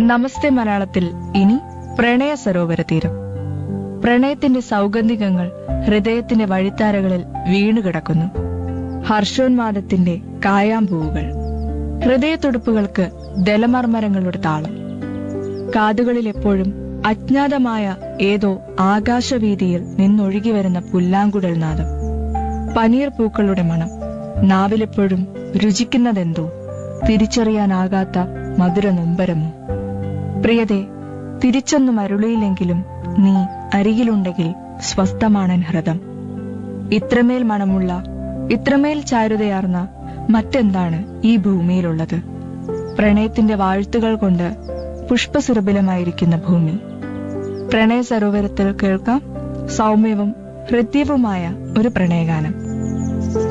നമസ്തേ മലയാളത്തിൽ ഇനി പ്രണയ സരോവര തീരം പ്രണയത്തിന്റെ സൗഗന്ധികങ്ങൾ ഹൃദയത്തിന്റെ വഴിത്താരകളിൽ വീണുകിടക്കുന്നു ഹർഷോന്മാദത്തിന്റെ കായാമ്പൂവുകൾ ഹൃദയത്തുടുപ്പുകൾക്ക് ദലമർമരങ്ങളുടെ താളം കാതുകളിൽ എപ്പോഴും അജ്ഞാതമായ ഏതോ ആകാശവീതിയിൽ നിന്നൊഴുകി വരുന്ന പുല്ലാങ്കുഴൽ നാദം പനീർ പൂക്കളുടെ മണം നാവിലെപ്പോഴും രുചിക്കുന്നതെന്തോ തിരിച്ചറിയാനാകാത്ത മധുര നൊമ്പരമോ പ്രിയതെ തിരിച്ചൊന്നും അരുളിയില്ലെങ്കിലും നീ അരികിലുണ്ടെങ്കിൽ സ്വസ്ഥമാണൻ ഹൃദം ഇത്രമേൽ മണമുള്ള ഇത്രമേൽ ചാരുതയാർന്ന മറ്റെന്താണ് ഈ ഭൂമിയിലുള്ളത് പ്രണയത്തിന്റെ വാഴ്ത്തുകൾ കൊണ്ട് പുഷ്പസുരഭിലമായിരിക്കുന്ന ഭൂമി പ്രണയ സരോവരത്തിൽ കേൾക്കാം സൗമ്യവും ഹൃദ്യവുമായ ഒരു പ്രണയഗാനം